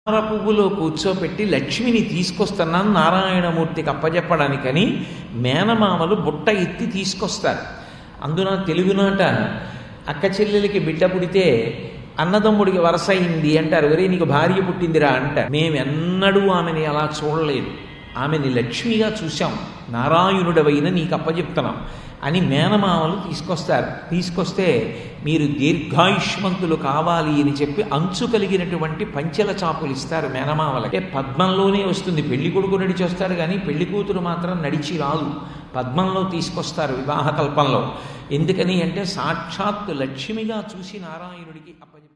తామర పువ్వులో కూర్చోపెట్టి లక్ష్మిని తీసుకొస్తున్నాను నారాయణమూర్తికి అప్పజెప్పడానికని మేనమామలు బుట్ట ఎత్తి తీసుకొస్తారు అందున తెలుగునాట అక్క చెల్లెలకి బిడ్డ పుడితే అన్నదమ్ముడికి వరస అయింది అంటారు ఒరే నీకు భార్య పుట్టిందిరా అంటారు మేమెన్నడూ ఆమెని అలా చూడలేదు ఆమెని లక్ష్మిగా చూశాం నారాయణుడవైన నీకు అప్పచెప్తున్నాం అని మేనమామలు తీసుకొస్తారు తీసుకొస్తే మీరు దీర్ఘాయుష్మంతులు కావాలి అని చెప్పి అంచు కలిగినటువంటి పంచెల చాపులు ఇస్తారు మేనమామలకి పద్మంలోనే వస్తుంది పెళ్లి కొడుకు నడిచి వస్తాడు కానీ పెళ్లి కూతురు మాత్రం నడిచి రాదు పద్మంలో తీసుకొస్తారు వివాహ కల్పంలో ఎందుకని అంటే సాక్షాత్తు లక్ష్మిగా చూసి నారాయణుడికి అప్పచెప్తారు